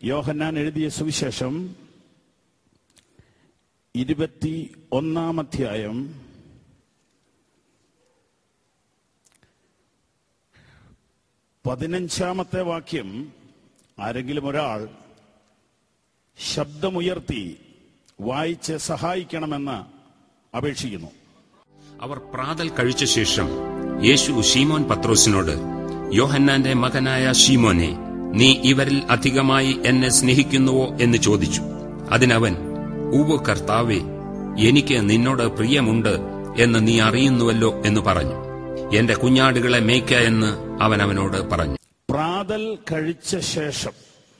യോഹന്നാൻ എഴുതിയ സുവിശേഷം ഇരുപത്തി ഒന്നാം അധ്യായം പതിനഞ്ചാമത്തെ വാക്യം ആരെങ്കിലും ഒരാൾ ശബ്ദമുയർത്തി വായിച്ച് സഹായിക്കണമെന്ന് അപേക്ഷിക്കുന്നു അവർ പ്രാതൽ കഴിച്ച ശേഷം യേശു ശീമോൻ പത്രോസിനോട് യോഹന്നാന്റെ മകനായ ശീമോനെ നീ ഇവരിൽ അധികമായി എന്നെ സ്നേഹിക്കുന്നുവോ എന്ന് ചോദിച്ചു അതിനവൻ ഊവ് കർത്താവേ എനിക്ക് നിന്നോട് പ്രിയമുണ്ട് എന്ന് നീ അറിയുന്നുവല്ലോ എന്ന് പറഞ്ഞു എന്റെ കുഞ്ഞാടുകളെ മേയ്ക്ക എന്ന് അവൻ അവനോട് പറഞ്ഞു പ്രാതൽ കഴിച്ച ശേഷം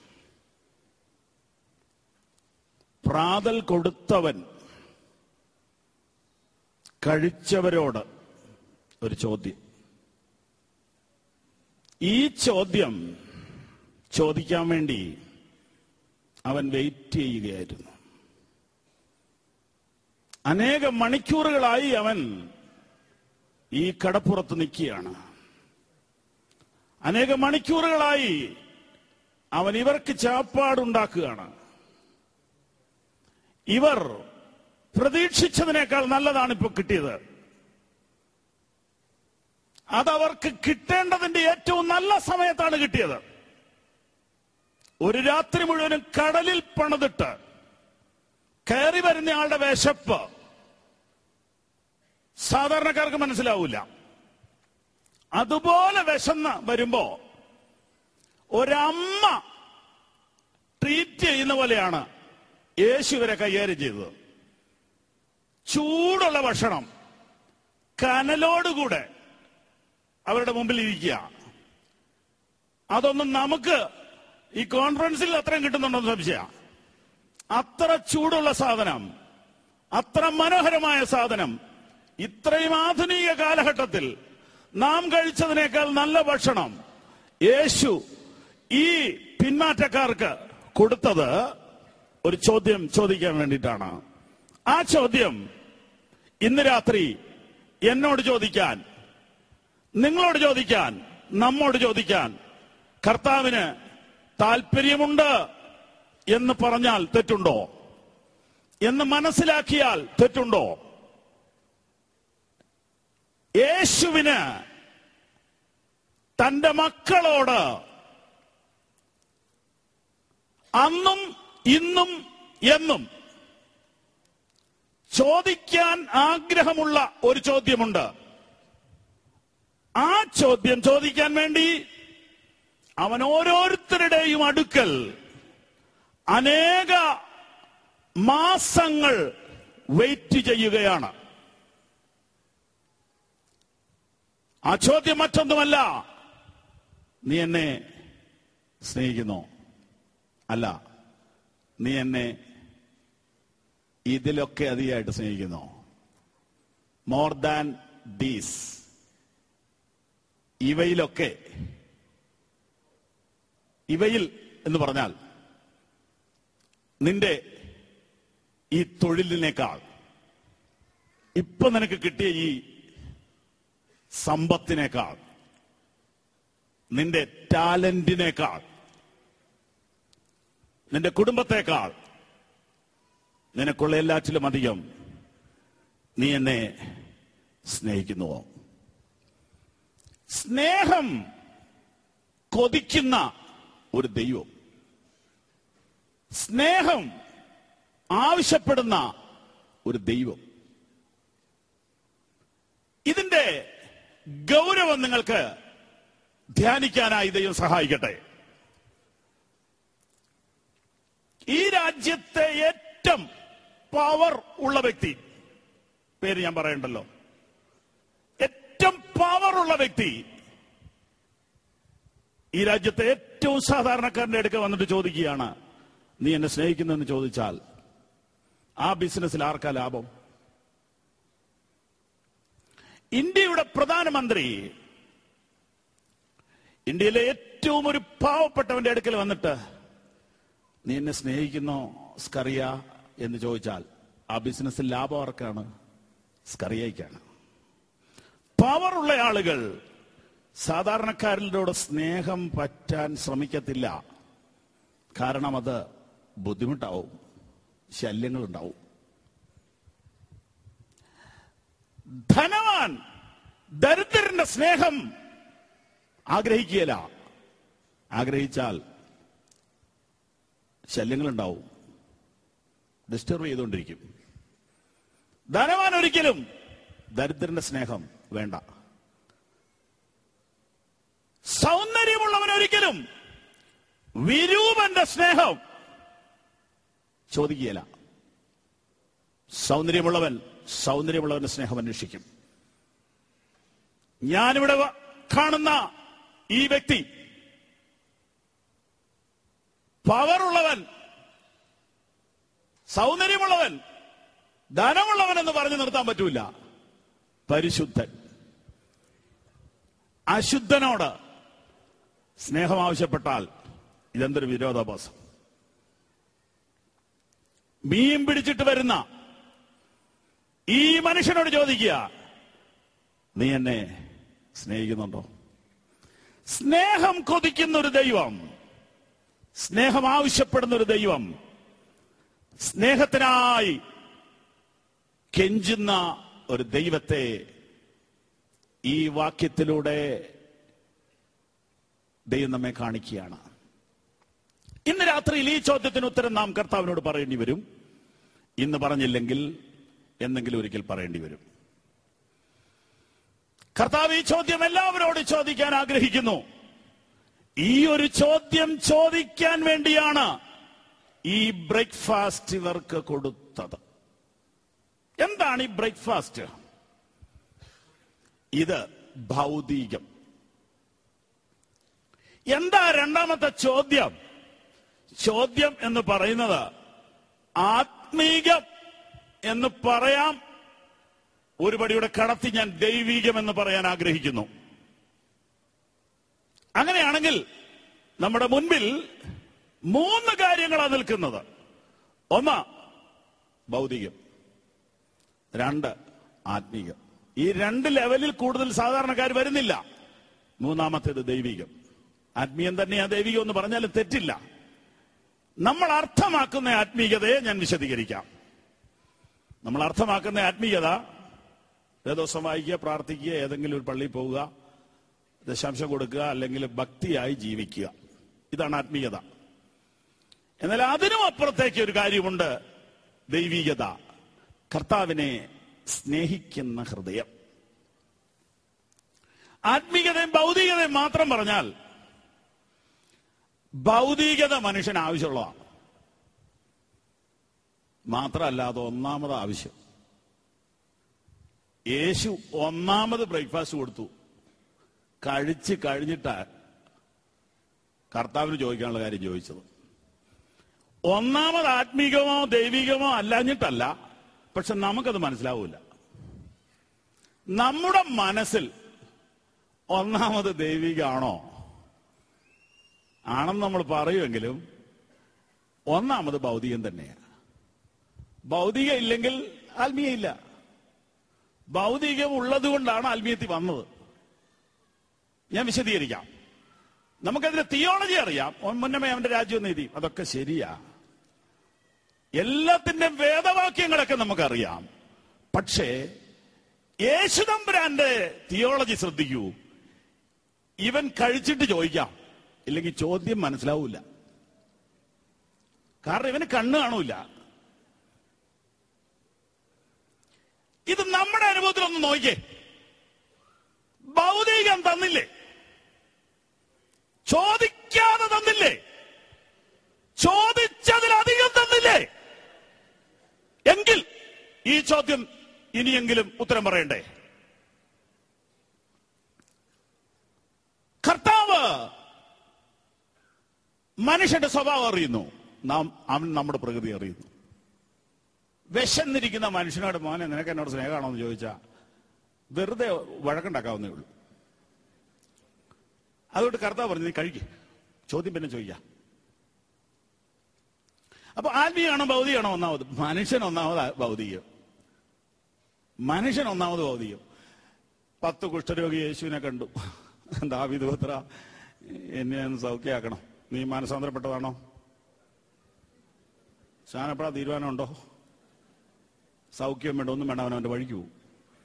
പ്രാതൽ കൊടുത്തവൻ കഴിച്ചവരോട് ഒരു ചോദ്യം ഈ ചോദ്യം ചോദിക്കാൻ വേണ്ടി അവൻ വെയിറ്റ് ചെയ്യുകയായിരുന്നു അനേക മണിക്കൂറുകളായി അവൻ ഈ കടപ്പുറത്ത് നിൽക്കുകയാണ് അനേക മണിക്കൂറുകളായി അവൻ ഇവർക്ക് ചാപ്പാടുണ്ടാക്കുകയാണ് ഇവർ പ്രതീക്ഷിച്ചതിനേക്കാൾ നല്ലതാണ് ഇപ്പൊ കിട്ടിയത് അതവർക്ക് കിട്ടേണ്ടതിന്റെ ഏറ്റവും നല്ല സമയത്താണ് കിട്ടിയത് ഒരു രാത്രി മുഴുവനും കടലിൽ പണിതിട്ട് കയറി വരുന്നയാളുടെ വിശപ്പ് സാധാരണക്കാർക്ക് മനസ്സിലാവൂല അതുപോലെ വിശന്ന് വരുമ്പോ ഒരമ്മ ട്രീറ്റ് ചെയ്യുന്ന പോലെയാണ് യേശു ഇവരെ കൈകാര്യം ചെയ്തത് ചൂടുള്ള ഭക്ഷണം കനലോടുകൂടെ അവരുടെ മുമ്പിൽ ഇരിക്കുക അതൊന്നും നമുക്ക് ഈ കോൺഫറൻസിൽ അത്രയും കിട്ടുന്നുണ്ടെന്ന് സംശയ അത്ര ചൂടുള്ള സാധനം അത്ര മനോഹരമായ സാധനം ഇത്രയും ആധുനിക കാലഘട്ടത്തിൽ നാം കഴിച്ചതിനേക്കാൾ നല്ല ഭക്ഷണം യേശു ഈ പിന്മാറ്റക്കാർക്ക് കൊടുത്തത് ഒരു ചോദ്യം ചോദിക്കാൻ വേണ്ടിയിട്ടാണ് ആ ചോദ്യം ഇന്ന് രാത്രി എന്നോട് ചോദിക്കാൻ നിങ്ങളോട് ചോദിക്കാൻ നമ്മോട് ചോദിക്കാൻ കർത്താവിന് താല്പര്യമുണ്ട് എന്ന് പറഞ്ഞാൽ തെറ്റുണ്ടോ എന്ന് മനസ്സിലാക്കിയാൽ തെറ്റുണ്ടോ യേശുവിന് തന്റെ മക്കളോട് അന്നും ഇന്നും എന്നും ചോദിക്കാൻ ആഗ്രഹമുള്ള ഒരു ചോദ്യമുണ്ട് ആ ചോദ്യം ചോദിക്കാൻ വേണ്ടി അവൻ ഓരോരുത്തരുടെയും അടുക്കൽ അനേക മാസങ്ങൾ വെയിറ്റ് ചെയ്യുകയാണ് ആ ചോദ്യം മറ്റൊന്നുമല്ല നീ എന്നെ സ്നേഹിക്കുന്നു അല്ല നീ എന്നെ ഇതിലൊക്കെ അധികമായിട്ട് സ്നേഹിക്കുന്നു മോർ ദാൻ ദീസ് ഇവയിലൊക്കെ ഇവയിൽ എന്ന് പറഞ്ഞാൽ നിന്റെ ഈ തൊഴിലിനേക്കാൾ ഇപ്പൊ നിനക്ക് കിട്ടിയ ഈ സമ്പത്തിനേക്കാൾ നിന്റെ ടാലന്റിനേക്കാൾ നിന്റെ കുടുംബത്തെക്കാൾ നിനക്കുള്ള എല്ലാറ്റിലും അധികം നീ എന്നെ സ്നേഹിക്കുന്നുവോ സ്നേഹം കൊതിക്കുന്ന ഒരു ദൈവം സ്നേഹം ആവശ്യപ്പെടുന്ന ഒരു ദൈവം ഇതിന്റെ ഗൗരവം നിങ്ങൾക്ക് ധ്യാനിക്കാനായി ദൈവം സഹായിക്കട്ടെ ഈ രാജ്യത്തെ ഏറ്റവും പവർ ഉള്ള വ്യക്തി പേര് ഞാൻ പറയണ്ടല്ലോ ഏറ്റവും പവർ ഉള്ള വ്യക്തി ഈ രാജ്യത്തെ ഏറ്റവും സാധാരണക്കാരന്റെ അടുക്ക വന്നിട്ട് ചോദിക്കുകയാണ് നീ എന്നെ സ്നേഹിക്കുന്നെന്ന് ചോദിച്ചാൽ ആ ബിസിനസ്സിൽ ആർക്കാ ലാഭം ഇന്ത്യയുടെ പ്രധാനമന്ത്രി ഇന്ത്യയിലെ ഏറ്റവും ഒരു പാവപ്പെട്ടവന്റെ അടുക്കൽ വന്നിട്ട് നീ എന്നെ സ്നേഹിക്കുന്നോ സ്കറിയ എന്ന് ചോദിച്ചാൽ ആ ബിസിനസ്സിൽ ലാഭം ആർക്കാണ് സ്കറിയയ്ക്കാണ് പവറുള്ള ആളുകൾ സാധാരണക്കാരനോട് സ്നേഹം പറ്റാൻ ശ്രമിക്കത്തില്ല കാരണം അത് ബുദ്ധിമുട്ടാവും ശല്യങ്ങളുണ്ടാവും ധനവാൻ ദരിദ്രന്റെ സ്നേഹം ആഗ്രഹിക്കുകയില്ല ആഗ്രഹിച്ചാൽ ശല്യങ്ങളുണ്ടാവും ഡിസ്റ്റർബ് ചെയ്തുകൊണ്ടിരിക്കും ധനവാൻ ഒരിക്കലും ദരിദ്രന്റെ സ്നേഹം വേണ്ട സൗന്ദര്യമുള്ളവൻ ഒരിക്കലും വിരൂപന്റെ സ്നേഹം ചോദിക്കുകയില്ല സൗന്ദര്യമുള്ളവൻ സൗന്ദര്യമുള്ളവന്റെ സ്നേഹം അന്വേഷിക്കും ഞാനിവിടെ വ- കാണുന്ന ഈ വ്യക്തി പവറുള്ളവൻ സൗന്ദര്യമുള്ളവൻ ധനമുള്ളവൻ എന്ന് പറഞ്ഞു നിർത്താൻ പറ്റൂല പരിശുദ്ധൻ അശുദ്ധനോട് സ്നേഹം ആവശ്യപ്പെട്ടാൽ ഇതെന്തൊരു വിരോധാഭാസം മീൻ പിടിച്ചിട്ട് വരുന്ന ഈ മനുഷ്യനോട് ചോദിക്കുക നീ എന്നെ സ്നേഹിക്കുന്നുണ്ടോ സ്നേഹം കൊതിക്കുന്ന ഒരു ദൈവം സ്നേഹം ആവശ്യപ്പെടുന്ന ഒരു ദൈവം സ്നേഹത്തിനായി കെഞ്ചുന്ന ഒരു ദൈവത്തെ ഈ വാക്യത്തിലൂടെ ദൈവം നമ്മെ കാണിക്കുകയാണ് ഇന്ന് രാത്രിയിൽ ഈ ചോദ്യത്തിന് ഉത്തരം നാം കർത്താവിനോട് പറയേണ്ടി വരും ഇന്ന് പറഞ്ഞില്ലെങ്കിൽ എന്തെങ്കിലും ഒരിക്കൽ പറയേണ്ടി വരും കർത്താവ് ഈ ചോദ്യം എല്ലാവരോടും ചോദിക്കാൻ ആഗ്രഹിക്കുന്നു ഈ ഒരു ചോദ്യം ചോദിക്കാൻ വേണ്ടിയാണ് ഈ ബ്രേക്ക്ഫാസ്റ്റ് ഇവർക്ക് കൊടുത്തത് എന്താണ് ഈ ബ്രേക്ക്ഫാസ്റ്റ് ഇത് ഭൗതികം എന്താ രണ്ടാമത്തെ ചോദ്യം ചോദ്യം എന്ന് പറയുന്നത് ആത്മീകം എന്ന് പറയാം ഒരു പടിയുടെ കടത്തി ഞാൻ ദൈവീകം എന്ന് പറയാൻ ആഗ്രഹിക്കുന്നു അങ്ങനെയാണെങ്കിൽ നമ്മുടെ മുൻപിൽ മൂന്ന് കാര്യങ്ങളാണ് നിൽക്കുന്നത് ഒന്ന് ഭൗതികം രണ്ട് ആത്മീകം ഈ രണ്ട് ലെവലിൽ കൂടുതൽ സാധാരണക്കാർ വരുന്നില്ല മൂന്നാമത്തേത് ദൈവികം ആത്മീയം തന്നെയാ ദൈവികം എന്ന് പറഞ്ഞാലും തെറ്റില്ല നമ്മൾ അർത്ഥമാക്കുന്ന ആത്മീയതയെ ഞാൻ വിശദീകരിക്കാം നമ്മൾ അർത്ഥമാക്കുന്ന ആത്മീയത ദിവസം വായിക്കുക പ്രാർത്ഥിക്കുക ഏതെങ്കിലും ഒരു പള്ളിയിൽ പോവുക ദശാംശം കൊടുക്കുക അല്ലെങ്കിൽ ഭക്തിയായി ജീവിക്കുക ഇതാണ് ആത്മീയത എന്നാൽ അതിനും അപ്പുറത്തേക്ക് ഒരു കാര്യമുണ്ട് ദൈവീകത കർത്താവിനെ സ്നേഹിക്കുന്ന ഹൃദയം ആത്മീയതയും ഭൗതികതയും മാത്രം പറഞ്ഞാൽ ഭൗതികത മനുഷ്യന് ആവശ്യമുള്ളതാണ് മാത്രമല്ല അത് ഒന്നാമത് ആവശ്യം യേശു ഒന്നാമത് ബ്രേക്ക്ഫാസ്റ്റ് കൊടുത്തു കഴിച്ച് കഴിഞ്ഞിട്ടാ കർത്താവിന് ചോദിക്കാനുള്ള കാര്യം ചോദിച്ചത് ഒന്നാമത് ആത്മീകമോ ദൈവികമോ അല്ലാഞ്ഞിട്ടല്ല പക്ഷെ നമുക്കത് മനസ്സിലാവൂല നമ്മുടെ മനസ്സിൽ ഒന്നാമത് ദൈവികമാണോ ആണെന്ന് നമ്മൾ പറയുമെങ്കിലും ഒന്നാമത് ഭൗതികം തന്നെയാണ് ഭൗതികം ഇല്ലെങ്കിൽ ആത്മീയ ഇല്ല ഭൗതികം ഉള്ളത് കൊണ്ടാണ് ആത്മീയത്തിൽ വന്നത് ഞാൻ വിശദീകരിക്കാം നമുക്കതിന്റെ തിയോളജി അറിയാം ഓൻ മുന്നമേ അവന്റെ രാജ്യം നീതി അതൊക്കെ ശരിയാ എല്ലാത്തിന്റെ വേദവാക്യങ്ങളൊക്കെ നമുക്കറിയാം പക്ഷേ യേശുദമ്പുരാന്റെ തിയോളജി ശ്രദ്ധിക്കൂ ഇവൻ കഴിച്ചിട്ട് ചോദിക്കാം ഇല്ലെങ്കിൽ ചോദ്യം മനസ്സിലാവൂല കാരണം ഇവന് കണ്ണ് കാണൂല ഇത് നമ്മുടെ അനുഭവത്തിൽ ഒന്ന് നോക്കിയേ ഭൗതികം തന്നില്ലേ ചോദിക്കാതെ തന്നില്ലേ ചോദിച്ചതിലധികം തന്നില്ലേ എങ്കിൽ ഈ ചോദ്യം ഇനിയെങ്കിലും ഉത്തരം പറയണ്ടേ കർത്താവ് മനുഷ്യന്റെ സ്വഭാവം അറിയുന്നു നാം അവൻ നമ്മുടെ പ്രകൃതി അറിയുന്നു വിശന്നിരിക്കുന്ന മനുഷ്യനോട് മോനെ നിനക്ക് എന്നോട് സ്നേഹമാണോ എന്ന് ചോദിച്ചാ വെറുതെ വഴക്കുണ്ടാക്കാവുന്നേ ഉള്ളൂ അതുകൊണ്ട് കർത്താവ് പറഞ്ഞു നീ കഴിക്ക് ചോദ്യം പിന്നെ ചോദിക്കാം അപ്പൊ ആത്മീയാണോ ഭൗതികമാണോ ഒന്നാമത് മനുഷ്യൻ ഒന്നാമത് ആ- ഭൗതികം മനുഷ്യൻ ഒന്നാമത് ഭൗതികം പത്ത് കുഷ്ഠരോഗി യേശുവിനെ കണ്ടു ദാവിദ് പുത്ര എന്നെ ഒന്ന് സൗഖ്യമാക്കണം നീ മാനസാന്തരപ്പെട്ടതാണോ സ്നാനപ്പെടാൻ തീരുമാനമുണ്ടോ സൗഖ്യം വേണ്ട ഒന്നും വേണ്ട അവൻ അവന്റെ വഴിക്ക് പോകും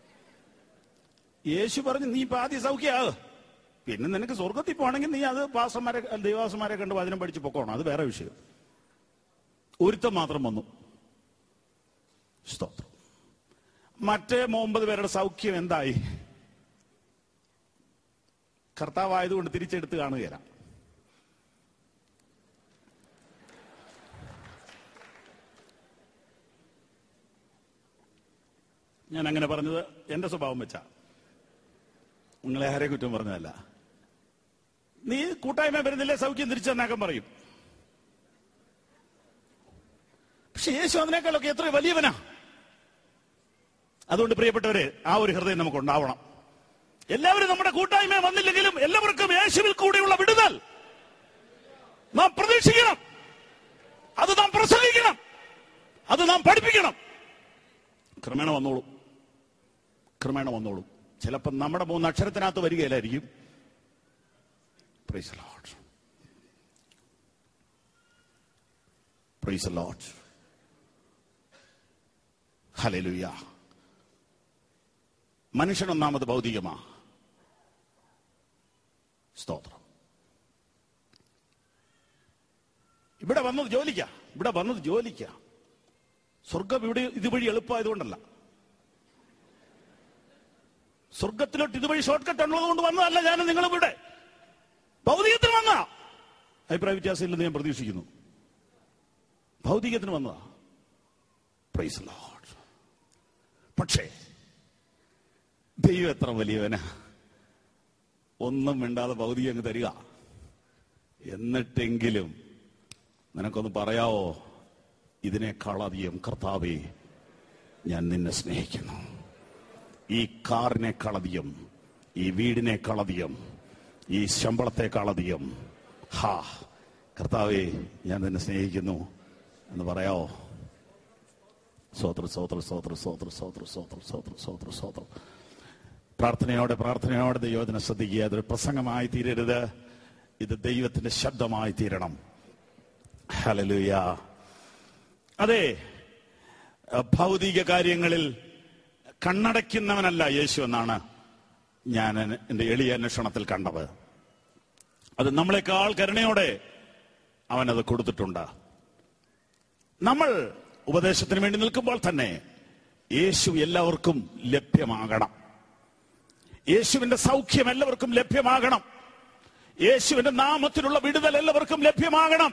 യേശു പറഞ്ഞു നീ ഇപ്പൊ ആദ്യം സൗഖ്യാവ് പിന്നെ നിനക്ക് സ്വർഗത്തിൽ പോകണമെങ്കിൽ നീ അത് പാസന്മാരെ ദൈവാസന്മാരെ കണ്ട് വചനം പഠിച്ച് പൊക്കോണം അത് വേറെ വിഷയം ഒരുത്തം മാത്രം വന്നു സ്തോത്രം മറ്റേ ഒമ്പത് പേരുടെ സൗഖ്യം എന്തായി കർത്താവായതുകൊണ്ട് തിരിച്ചെടുത്ത് കാണുകയില്ല ഞാൻ അങ്ങനെ പറഞ്ഞത് എന്റെ സ്വഭാവം വെച്ചാ നിങ്ങളെ ആരെ കുറ്റം പറഞ്ഞതല്ല നീ കൂട്ടായ്മ വരുന്നില്ലേ സൗഖ്യം തിരിച്ചു തന്നാക്കാൻ പറയും പക്ഷെ യേശു അതിനേക്കാളൊക്കെ എത്ര വലിയവനാ അതുകൊണ്ട് പ്രിയപ്പെട്ടവരെ ആ ഒരു ഹൃദയം നമുക്ക് ഉണ്ടാവണം എല്ലാവരും നമ്മുടെ കൂട്ടായ്മ വന്നില്ലെങ്കിലും എല്ലാവർക്കും യേശുവിൽ കൂടെയുള്ള വിടുതൽ നാം പ്രതീക്ഷിക്കണം അത് നാം പ്രസംഗിക്കണം അത് നാം പഠിപ്പിക്കണം ക്രമേണ വന്നോളൂ ക്രമേണ വന്നോളൂ ചിലപ്പോൾ നമ്മുടെ മൂന്ന് അക്ഷരത്തിനകത്ത് വരികയില്ലായിരിക്കും പ്രൈസ് ലോട്ട് പ്രൈസ് ലോട്ട് ഹലലുയ മനുഷ്യൻ ഒന്നാമത് ഭൗതികമാ സ്തോത്രം ഇവിടെ വന്നത് ജോലിക്ക ഇവിടെ വന്നത് ജോലിക്ക സ്വർഗം ഇവിടെ ഇതുവഴി എളുപ്പമായതുകൊണ്ടല്ല സ്വർഗത്തിലോട്ട് ഇതുവഴി ഷോർട്ട് കട്ട് ഉള്ളത് കൊണ്ട് വന്നതല്ല ഞാൻ നിങ്ങളും ഇവിടെ ഭൗതികത്തിന് വന്ന അഭിപ്രായ വ്യത്യാസം ഇല്ലെന്ന് ഞാൻ പ്രതീക്ഷിക്കുന്നു ഭൗതികത്തിന് വന്നതാ പ്രൈസ് ലോഡ് പക്ഷേ ദൈവം എത്ര വലിയവനാ ഒന്നും മിണ്ടാതെ ഭൗതികം അങ്ങ് തരിക എന്നിട്ടെങ്കിലും നിനക്കൊന്ന് പറയാവോ ഇതിനേക്കാളധികം കർത്താവേ ഞാൻ നിന്നെ സ്നേഹിക്കുന്നു ഈ കാറിനേക്കാളധികം ഈ വീടിനേക്കാളധികം ഈ ശമ്പളത്തെക്കാളധികം ഹാ കർത്താവേ ഞാൻ നിന്നെ സ്നേഹിക്കുന്നു എന്ന് പറയാവോ സ്വോത്ര സ്വോത്ര സ്വോത്ര സ്വോത്ര സ്വോത്ര സ്വോത്ര സ്വോത്ര സ്വോത്ര സ്വോത്രം പ്രാർത്ഥനയോടെ പ്രാർത്ഥനയോടെ ദൈവത്തിനെ ശ്രദ്ധിക്കുക അതൊരു പ്രസംഗമായി തീരരുത് ഇത് ദൈവത്തിന്റെ ശബ്ദമായി തീരണം ഹലലുയ അതെ ഭൗതിക കാര്യങ്ങളിൽ കണ്ണടയ്ക്കുന്നവനല്ല യേശു എന്നാണ് ഞാൻ എന്റെ എളിയ അന്വേഷണത്തിൽ കണ്ടത് അത് നമ്മളെക്കാൾ കരുണയോടെ അവനത് കൊടുത്തിട്ടുണ്ട് നമ്മൾ ഉപദേശത്തിന് വേണ്ടി നിൽക്കുമ്പോൾ തന്നെ യേശു എല്ലാവർക്കും ലഭ്യമാകണം യേശുവിന്റെ സൗഖ്യം എല്ലാവർക്കും ലഭ്യമാകണം യേശുവിന്റെ നാമത്തിലുള്ള വിടുതൽ എല്ലാവർക്കും ലഭ്യമാകണം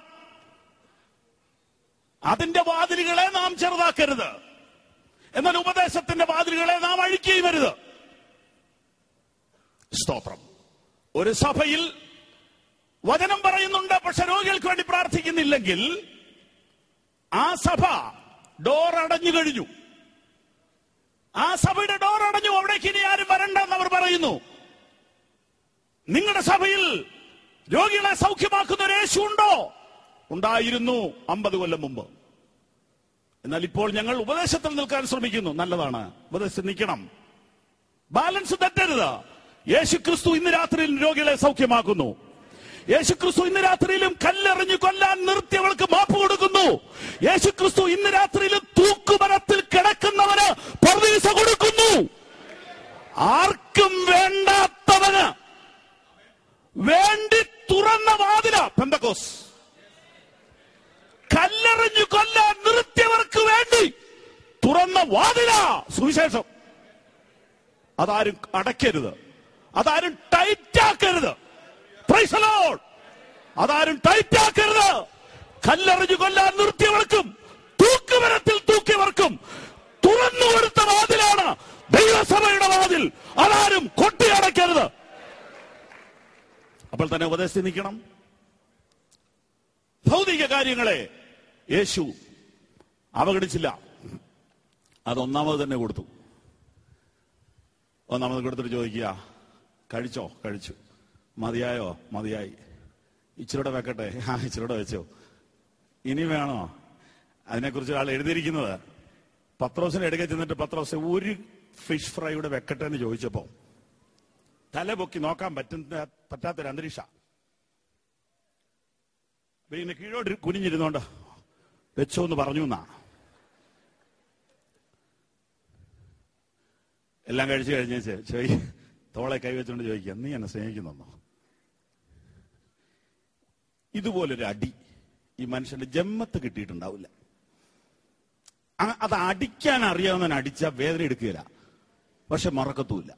അതിന്റെ വാതിലുകളെ നാം ചെറുതാക്കരുത് എന്നാൽ ഉപദേശത്തിന്റെ വാതിലുകളെ നാം അഴിക്കുകയും വരുത് സ്തോത്രം ഒരു സഭയിൽ വചനം പറയുന്നുണ്ട് പക്ഷെ രോഗികൾക്ക് വേണ്ടി പ്രാർത്ഥിക്കുന്നില്ലെങ്കിൽ ആ സഭ ഡോർ അടഞ്ഞു കഴിഞ്ഞു ആ സഭയുടെ ഡോർ അടഞ്ഞു അവിടേക്ക് ഇനി ആരും വരണ്ടെന്ന് അവർ പറയുന്നു നിങ്ങളുടെ സഭയിൽ രോഗികളെ സൗഖ്യമാക്കുന്ന ഒരു യേശു ഉണ്ടോ ഉണ്ടായിരുന്നു അമ്പത് കൊല്ലം മുമ്പ് എന്നാൽ ഇപ്പോൾ ഞങ്ങൾ ഉപദേശത്തിൽ നിൽക്കാൻ ശ്രമിക്കുന്നു നല്ലതാണ് ഉപദേശത്തിൽ നിൽക്കണം ബാലൻസ് തെറ്റരുത് യേശു ക്രിസ്തു ഇന്ന് രാത്രിയിൽ രോഗികളെ സൗഖ്യമാക്കുന്നു യേശു ക്രിസ്തു ഇന്ന് രാത്രിയിലും കല്ലെറിഞ്ഞു കൊല്ലാൻ നിർത്തിയവൾക്ക് മാപ്പ് കൊടുക്കുന്നു യേശു ക്രിസ്തു ഇന്ന് രാത്രിയിലും തൂക്കുമരത്തിൽ കിടക്കുന്നവന് പർവീസ കൊടുക്കുന്നു ആർക്കും വേണ്ടാത്തവന് വേണ്ടി തുറന്ന വാതില പെന്തക്കോസ് കല്ലെറിഞ്ഞു കൊല്ലാൻ നിർത്തിയവർക്ക് വേണ്ടി തുറന്ന വാതില സുവിശേഷം അതാരും അടയ്ക്കരുത് അതാരും ടൈറ്റാക്കരുത് Praise the Lord. അതാരും ടൈറ്റാക്കരുത് കല്ലെറിഞ്ഞു കൊല്ലാൻ നിർത്തിയവർക്കും തൂക്കുമരത്തിൽ തൂക്കിയവർക്കും തുറന്നു കൊടുത്ത വാതിലാണ് ദൈവസഭയുടെ വാതിൽ അതാരും കൊട്ടിയടയ്ക്കരുത് അപ്പോൾ തന്നെ ഉപദേശത്തിൽ നിൽക്കണം ഭൗതിക കാര്യങ്ങളെ യേശു അവഗണിച്ചില്ല അത് ഒന്നാമത് തന്നെ കൊടുത്തു ഒന്നാമത് കൊടുത്തിട്ട് ചോദിക്കുക കഴിച്ചോ കഴിച്ചു മതിയായോ മതിയായി ഇച്ചിരൂടെ വെക്കട്ടെ ആ ഇച്ചിരൂടെ വെച്ചോ ഇനി വേണോ അതിനെക്കുറിച്ച് ആൾ എഴുതിയിരിക്കുന്നത് പത്രോസിനെ എടുക്കെ ചെന്നിട്ട് പത്രോസ് ഒരു ഫിഷ് ഫ്രൈയുടെ വെക്കട്ടെ എന്ന് ചോദിച്ചപ്പോ തല പൊക്കി നോക്കാൻ പറ്റുന്ന പറ്റാത്തൊരു അന്തരീക്ഷ പിന്നെ കീഴോട്ട് കുനിഞ്ഞിരുന്നോണ്ട് വെച്ചോ എന്ന് പറഞ്ഞു എന്നാ എല്ലാം കഴിച്ചു കഴിഞ്ഞ ചോദി തോളെ കൈവച്ചുകൊണ്ട് ചോദിക്കുക നീ എന്നെ സ്നേഹിക്കുന്നെന്നോ ഇതുപോലൊരു അടി ഈ മനുഷ്യന്റെ ജന്മത്ത് കിട്ടിയിട്ടുണ്ടാവില്ല ആ- അത് അടിക്കാൻ അറിയാവുന്നവൻ അടിച്ച വേദന എടുക്കുകയില്ല പക്ഷെ മറക്കത്തുമില്ല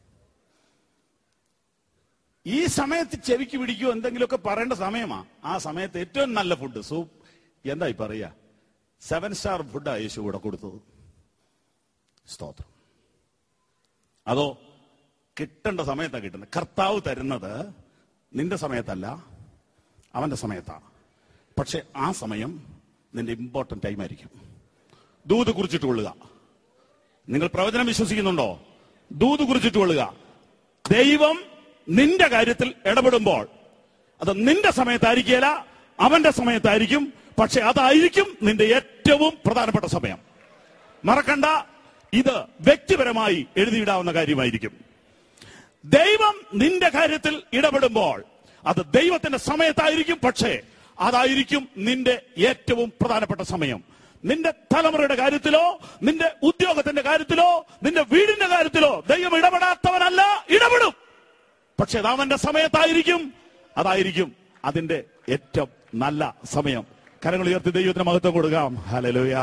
ഈ സമയത്ത് ചെവിക്ക് പിടിക്കുകയോ എന്തെങ്കിലുമൊക്കെ പറയേണ്ട സമയമാ ആ സമയത്ത് ഏറ്റവും നല്ല ഫുഡ് സൂപ്പ് എന്തായി പറയാ സെവൻ സ്റ്റാർ ഫുഡാ യേശു ഇവിടെ കൊടുത്തത് സ്തോത്രം അതോ കിട്ടേണ്ട സമയത്താണ് കിട്ടുന്നത് കർത്താവ് തരുന്നത് നിന്റെ സമയത്തല്ല അവന്റെ സമയത്താണ് പക്ഷെ ആ സമയം നിന്റെ ഇമ്പോർട്ടന്റ് ടൈം ആയിരിക്കും ദൂത് കുറിച്ചിട്ട് കൊള്ളുക നിങ്ങൾ പ്രവചനം വിശ്വസിക്കുന്നുണ്ടോ ദൂത് കുറിച്ചിട്ട് കൊള്ളുക ദൈവം നിന്റെ കാര്യത്തിൽ ഇടപെടുമ്പോൾ അത് നിന്റെ സമയത്തായിരിക്കില്ല അവന്റെ സമയത്തായിരിക്കും പക്ഷെ അതായിരിക്കും നിന്റെ ഏറ്റവും പ്രധാനപ്പെട്ട സമയം മറക്കണ്ട ഇത് വ്യക്തിപരമായി എഴുതിയിടാവുന്ന കാര്യമായിരിക്കും ദൈവം നിന്റെ കാര്യത്തിൽ ഇടപെടുമ്പോൾ അത് ദൈവത്തിന്റെ സമയത്തായിരിക്കും പക്ഷേ അതായിരിക്കും നിന്റെ ഏറ്റവും പ്രധാനപ്പെട്ട സമയം നിന്റെ തലമുറയുടെ കാര്യത്തിലോ നിന്റെ ഉദ്യോഗത്തിന്റെ കാര്യത്തിലോ നിന്റെ വീടിന്റെ കാര്യത്തിലോ ദൈവം ഇടപെടാത്തവനല്ല ഇടപെടും പക്ഷെ അത് അവന്റെ സമയത്തായിരിക്കും അതായിരിക്കും അതിന്റെ ഏറ്റവും നല്ല സമയം കരങ്ങൾ ഉയർത്തി ദൈവത്തിന് മഹത്വം കൊടുക്കാം ഹലലുയ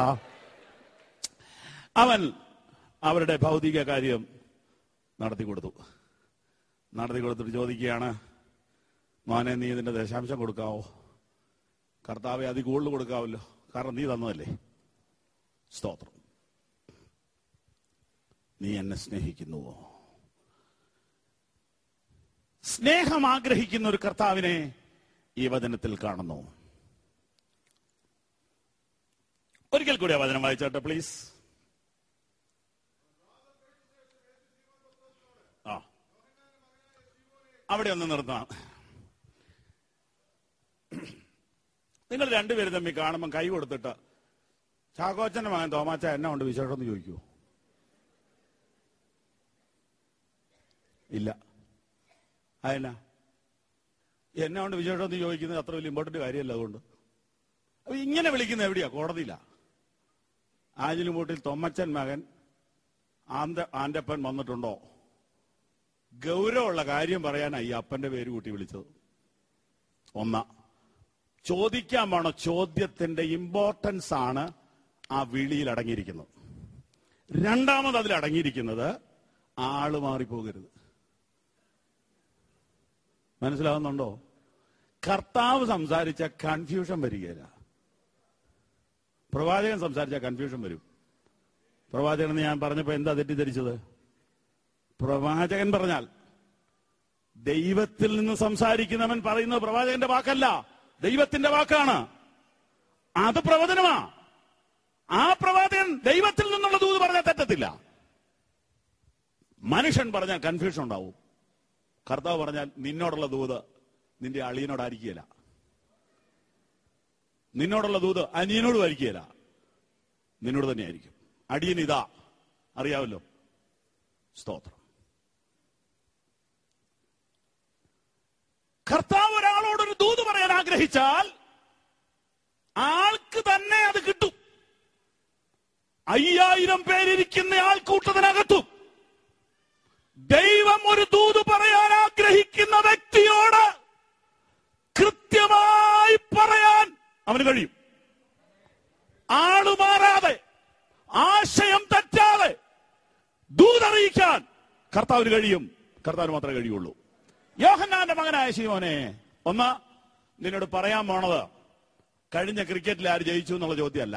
അവൻ അവരുടെ ഭൗതിക കാര്യം നടത്തി കൊടുത്തു നടത്തി കൊടുത്തിട്ട് ചോദിക്കുകയാണ് മോനെ നീ ഇതിന്റെ ദശാംശം കൊടുക്കാവോ കർത്താവെ അതി കൂടുതൽ കൊടുക്കാവല്ലോ കാരണം നീ തന്നതല്ലേ സ്തോത്രം നീ എന്നെ സ്നേഹിക്കുന്നുവോ സ്നേഹം ആഗ്രഹിക്കുന്ന ഒരു കർത്താവിനെ ഈ വചനത്തിൽ കാണുന്നു ഒരിക്കൽ കൂടി ആ വചനം വായിച്ചോട്ടെ പ്ലീസ് ആ അവിടെ ഒന്ന് നിർത്താം നിങ്ങൾ രണ്ടുപേരും തമ്മിൽ കാണുമ്പോൾ കൈ കൊടുത്തിട്ട് ചാക്കോച്ചന്റെ മകൻ തോമാച്ച എന്നെ കൊണ്ട് വിശേഷം എന്ന് ചോദിക്കൂ ഇല്ല അതെന്നാ എന്നെ കൊണ്ട് വിശേഷം എന്ന് ചോദിക്കുന്നത് അത്ര വലിയ ഇമ്പോർട്ടന്റ് കാര്യമല്ല അതുകൊണ്ട് അപ്പൊ ഇങ്ങനെ വിളിക്കുന്നത് എവിടെയാ കോടതിയിലാ ആഞ്ഞിലുമൂട്ടിൽ തൊമ്മച്ചൻ മകൻ ആന്ത ആന്റപ്പൻ വന്നിട്ടുണ്ടോ ഗൗരവമുള്ള കാര്യം പറയാനായി ഈ അപ്പന്റെ പേര് കൂട്ടി വിളിച്ചത് ഒന്ന ചോദിക്കാൻ വേണ ചോദ്യത്തിന്റെ ഇമ്പോർട്ടൻസ് ആണ് ആ വിളിയിൽ അടങ്ങിയിരിക്കുന്നത് രണ്ടാമത് അതിൽ അടങ്ങിയിരിക്കുന്നത് ആള് മാറിപ്പോകരുത് മനസ്സിലാവുന്നുണ്ടോ കർത്താവ് സംസാരിച്ച കൺഫ്യൂഷൻ വരികയില്ല പ്രവാചകൻ സംസാരിച്ച കൺഫ്യൂഷൻ വരും പ്രവാചകൻ എന്ന് ഞാൻ പറഞ്ഞപ്പോ എന്താ തെറ്റിദ്ധരിച്ചത് പ്രവാചകൻ പറഞ്ഞാൽ ദൈവത്തിൽ നിന്ന് സംസാരിക്കുന്നവൻ പറയുന്നത് പ്രവാചകന്റെ വാക്കല്ല ദൈവത്തിന്റെ വാക്കാണ് അത് പ്രവചനമാ ആ പ്രവാചകൻ ദൈവത്തിൽ നിന്നുള്ള ദൂത് പറഞ്ഞാൽ തെറ്റത്തില്ല മനുഷ്യൻ പറഞ്ഞാൽ കൺഫ്യൂഷൻ ഉണ്ടാവും കർത്താവ് പറഞ്ഞാൽ നിന്നോടുള്ള ദൂത് നിന്റെ അളിയനോടായിരിക്കുകയില്ല നിന്നോടുള്ള ദൂത് അനിയനോടും ആയിരിക്കുകയില്ല നിന്നോട് തന്നെയായിരിക്കും അടിയൻ ഇതാ അറിയാമല്ലോ സ്തോത്രം കർത്താവ് ഒരാളോടൊരു ദൂത് പറയാൻ ആഗ്രഹിച്ചാൽ ആൾക്ക് തന്നെ അത് കിട്ടും അയ്യായിരം പേരിരിക്കുന്ന ആൾക്കൂട്ടത്തിനകത്തും ദൈവം ഒരു ദൂത് പറയാൻ ആഗ്രഹിക്കുന്ന വ്യക്തിയോട് കൃത്യമായി പറയാൻ അവന് കഴിയും ആള് മാറാതെ ആശയം തെറ്റാതെ ദൂതറിയിക്കാൻ കർത്താവിന് കഴിയും കർത്താവിന് മാത്രമേ കഴിയുള്ളൂ യോഹന്നാന്റെ മകനായ ശിവനെ ഒന്ന് നിന്നോട് പറയാൻ പോണത് കഴിഞ്ഞ ക്രിക്കറ്റിൽ ആര് ജയിച്ചു എന്നുള്ള ചോദ്യമല്ല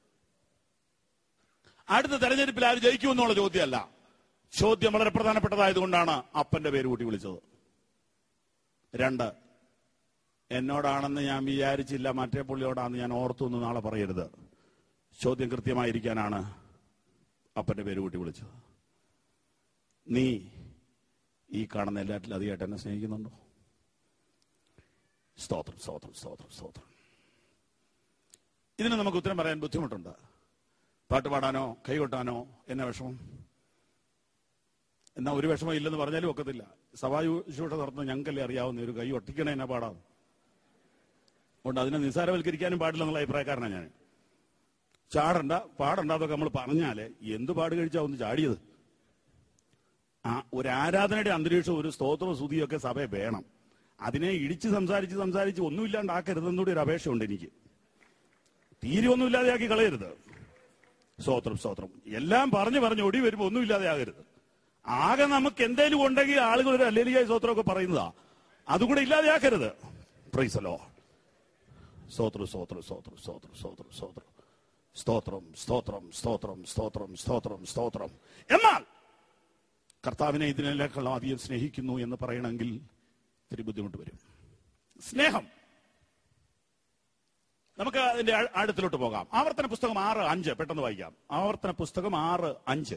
അടുത്ത തെരഞ്ഞെടുപ്പിൽ ആര് ജയിക്കൂ എന്നുള്ള ചോദ്യമല്ല ചോദ്യം വളരെ പ്രധാനപ്പെട്ടതായതുകൊണ്ടാണ് അപ്പന്റെ പേര് കൂട്ടി വിളിച്ചത് രണ്ട് എന്നോടാണെന്ന് ഞാൻ വിചാരിച്ചില്ല മറ്റേ പുള്ളിയോടാണെന്ന് ഞാൻ ഓർത്തു എന്ന് നാളെ പറയരുത് ചോദ്യം കൃത്യമായിരിക്കാനാണ് അപ്പന്റെ പേര് കൂട്ടി വിളിച്ചത് നീ ഈ കാണുന്ന എല്ലാറ്റിലും അധികമായിട്ട് എന്നെ സ്നേഹിക്കുന്നുണ്ടോ സ്തോത്രം സ്തോത്രം സ്തോത്രം സ്തോത്രം ഇതിന് നമുക്ക് ഉത്തരം പറയാൻ ബുദ്ധിമുട്ടുണ്ട് പാട്ട് പാടാനോ കൈകൊട്ടാനോ എന്ന വിഷമം എന്നാ ഒരു വിഷമം ഇല്ലെന്ന് പറഞ്ഞാലും ഒക്കത്തില്ല സഭാശുശ്രൂഷ നടത്തുന്ന ഞങ്ങൾക്കല്ലേ അറിയാവുന്ന ഒരു കൈ ഒട്ടിക്കണേ എന്നെ പാടാം അതുകൊണ്ട് അതിനെ നിസ്സാരവൽക്കരിക്കാനും പാടില്ല എന്നുള്ള അഭിപ്രായക്കാരനാണ് ഞാൻ ചാടണ്ട പാടണ്ട എന്നൊക്കെ നമ്മൾ പറഞ്ഞാല് എന്ത് പാട് കഴിച്ചാ ഒന്ന് ചാടിയത് ആ ഒരു ആരാധനയുടെ അന്തരീക്ഷം ഒരു സ്തോത്ര സ്തുതിയൊക്കെ സഭയെ വേണം അതിനെ ഇടിച്ച് സംസാരിച്ച് സംസാരിച്ച് ഒന്നുമില്ലാണ്ടാക്കരുതെന്നൂടി ഒരു അപേക്ഷയുണ്ട് എനിക്ക് തീരെ ഒന്നുമില്ലാതെയാക്കി കളയരുത് സ്തോത്രം സ്തോത്രം എല്ലാം പറഞ്ഞു പറഞ്ഞ് ഒടി വരുമ്പോ ഒന്നുമില്ലാതെ ആകരുത് ആകെ നമുക്ക് എന്തേലും ഉണ്ടെങ്കിൽ ആളുകൾ ഒരു അല്ലേലിയായ സ്തോത്രമൊക്കെ പറയുന്നതാ അതും കൂടെ ഇല്ലാതെയാക്കരുത് പ്രൈസലോ സ്തോത്രം സ്തോത്രം സ്തോത്രം സ്തോത്രം സ്തോത്രം സ്തോത്രം സ്തോത്രം സ്തോത്രം സ്തോത്രം സ്തോത്രം സ്തോത്രം സ്തോത്രം എന്നാൽ കർത്താവിനെ ഇതിനേക്കാൾ അധികം സ്നേഹിക്കുന്നു എന്ന് പറയണമെങ്കിൽ ഇത്തിരി ബുദ്ധിമുട്ട് വരും സ്നേഹം നമുക്ക് അതിന്റെ ആ- ആഴത്തിലോട്ട് പോകാം ആവർത്തന പുസ്തകം ആറ് അഞ്ച് പെട്ടെന്ന് വായിക്കാം ആവർത്തന പുസ്തകം ആറ് അഞ്ച്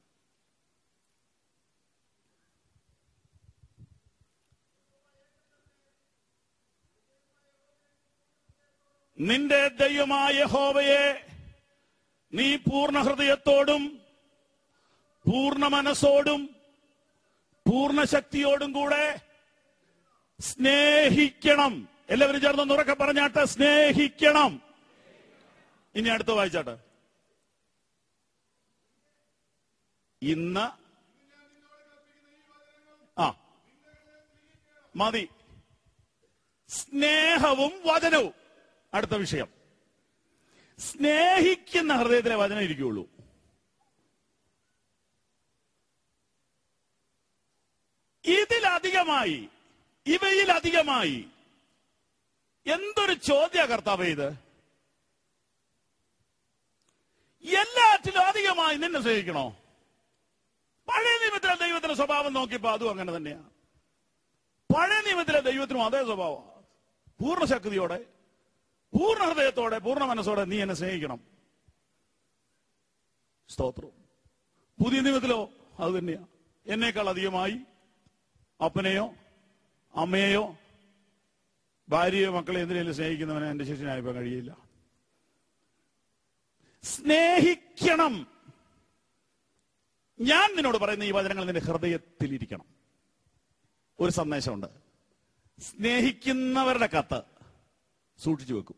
നിന്റെ ദൈവമായ ഹോവയെ നീ പൂർണ്ണ ഹൃദയത്തോടും പൂർണ്ണ മനസ്സോടും പൂർണ്ണ ശക്തിയോടും കൂടെ സ്നേഹിക്കണം എല്ലാവരും ചേർന്ന് ഉറക്കെ പറഞ്ഞാട്ടെ സ്നേഹിക്കണം ഇനി അടുത്ത വായിച്ചാട്ടെ ഇന്ന് ആ മതി സ്നേഹവും വചനവും അടുത്ത വിഷയം സ്നേഹിക്കുന്ന ഹൃദയത്തിലെ വചനം ഇരിക്കുകയുള്ളൂ ഇതിലധികമായി ഇവയിലധികമായി എന്തൊരു ചോദ്യ കർത്താവ് ഇത് എല്ലാറ്റിലും അധികമായി നിന്നെ സ്നേഹിക്കണോ പഴയ നിയമത്തിലെ ദൈവത്തിന്റെ സ്വഭാവം നോക്കിയപ്പോ അതും അങ്ങനെ തന്നെയാണ് പഴയ നിയമത്തിലെ ദൈവത്തിനും അതേ സ്വഭാവം പൂർണ്ണ ശക്തിയോടെ പൂർണ്ണ ഹൃദയത്തോടെ പൂർണ്ണ മനസ്സോടെ നീ എന്നെ സ്നേഹിക്കണം സ്തോത്രം പുതിയ നിയമത്തിലോ അത് തന്നെയാ എന്നേക്കാൾ അധികമായി അപ്പനെയോ അമ്മയെയോ ഭാര്യയോ മക്കളെ എന്തിനേലും സ്നേഹിക്കുന്നവനെ എന്റെ ശിഷ്യനായപ്പോ കഴിയില്ല സ്നേഹിക്കണം ഞാൻ നിന്നോട് പറയുന്ന ഈ വചനങ്ങൾ നിന്റെ ഹൃദയത്തിലിരിക്കണം ഒരു സന്ദേശമുണ്ട് സ്നേഹിക്കുന്നവരുടെ കത്ത് സൂക്ഷിച്ചു വെക്കും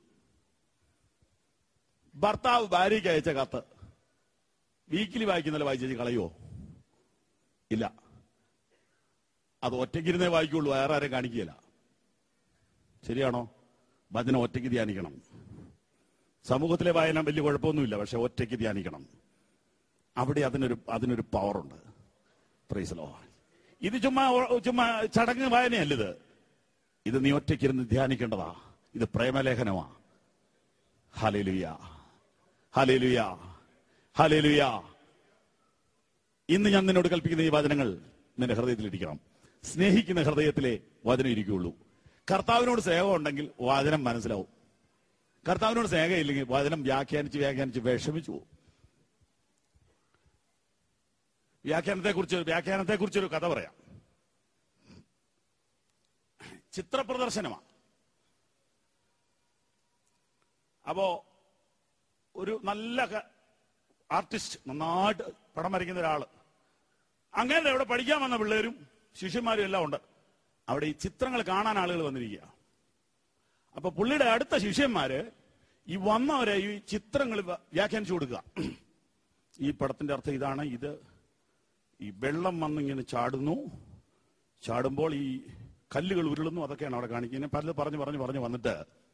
ഭർത്താവ് ഭാര്യയ്ക്ക് അയച്ച കത്ത് വീക്കിലി വായിക്കുന്നല്ലോ വായിച്ചു കളയുവോ ഇല്ല അത് ഒറ്റയ്ക്കിരുന്നേ വായിക്കുള്ളൂ വേറെ ആരും കാണിക്കുകയില്ല ശരിയാണോ വചനം ഒറ്റയ്ക്ക് ധ്യാനിക്കണം സമൂഹത്തിലെ വായന വലിയ കുഴപ്പമൊന്നുമില്ല പക്ഷെ ഒറ്റയ്ക്ക് ധ്യാനിക്കണം അവിടെ അതിനൊരു അതിനൊരു പവറുണ്ട് പ്രൈസലോ ഇത് ചുമ്മാ ചുമ്മാ ചടങ്ങ് വായനയല്ലിത് ഇത് നീ ഒറ്റയ്ക്കിരുന്ന് ധ്യാനിക്കേണ്ടതാ ഇത് പ്രേമലേഖനമാ ഹലേലുയ ഹലേലുയ ഹലേലുയ ഇന്ന് ഞാൻ നിന്നോട് കൽപ്പിക്കുന്ന ഈ വചനങ്ങൾ നിന്റെ ഹൃദയത്തിലിരിക്കണം സ്നേഹിക്കുന്ന ഹൃദയത്തിലെ വചനം ഇരിക്കുകയുള്ളൂ കർത്താവിനോട് സ്നേഹം ഉണ്ടെങ്കിൽ വചനം മനസ്സിലാവും കർത്താവിനോട് സ്നേഹമില്ലെങ്കിൽ വചനം വ്യാഖ്യാനിച്ച് വ്യാഖ്യാനിച്ച് വിഷമിച്ചു പോകും വ്യാഖ്യാനത്തെ കുറിച്ച് വ്യാഖ്യാനത്തെ കുറിച്ചൊരു കഥ പറയാം ചിത്രപ്രദർശനമാണ് അപ്പോ ഒരു നല്ല ക- ആർട്ടിസ്റ്റ് നന്നായിട്ട് പടം വരയ്ക്കുന്ന ഒരാള് അങ്ങനെ ഇവിടെ പഠിക്കാൻ വന്ന പിള്ളേരും ശിഷ്യന്മാരും എല്ലാം ഉണ്ട് അവിടെ ഈ ചിത്രങ്ങൾ കാണാൻ ആളുകൾ വന്നിരിക്കുക അപ്പൊ പുള്ളിയുടെ അടുത്ത ശിഷ്യന്മാര് ഈ വന്നവരെ ഈ ചിത്രങ്ങൾ വ- വ്യാഖ്യാനിച്ചു കൊടുക്കുക ഈ പടത്തിന്റെ അർത്ഥം ഇതാണ് ഇത് ഈ വെള്ളം വന്നിങ്ങനെ ചാടുന്നു ചാടുമ്പോൾ ഈ കല്ലുകൾ ഉരുളുന്നു അതൊക്കെയാണ് അവിടെ കാണിക്കുന്നത് പല പറഞ്ഞു പറഞ്ഞു പറഞ്ഞു വന്നിട്ട്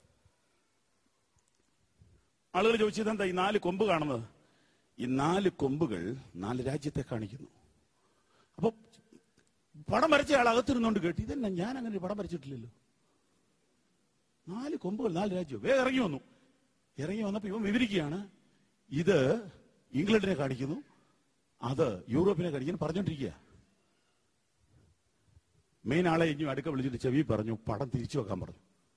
ആളുകൾ ചോദിച്ചത് എന്താ ഈ നാല് കൊമ്പ് കാണുന്നത് ഈ നാല് കൊമ്പുകൾ നാല് രാജ്യത്തെ കാണിക്കുന്നു അപ്പൊ പടം വരച്ച ആൾ അകത്തിരുന്നോണ്ട് കേട്ടു ഇതെന്നാ ഞാൻ അങ്ങനെ ഒരു പടം വരച്ചിട്ടില്ലല്ലോ നാല് കൊമ്പുകൾ നാല് രാജ്യം വേഗം ഇറങ്ങി വന്നു ഇറങ്ങി വന്നപ്പോ ഇവൻ വിവരിക്കുകയാണ് ഇത് ഇംഗ്ലണ്ടിനെ കാണിക്കുന്നു അത് യൂറോപ്പിനെ കാണിക്കുന്നു പറഞ്ഞോണ്ടിരിക്കുക മെയിൻ ആളെ ഇനി അടുക്ക വിളിച്ചിട്ട് ചെവി പറഞ്ഞു പടം തിരിച്ചു വെക്കാൻ പറഞ്ഞു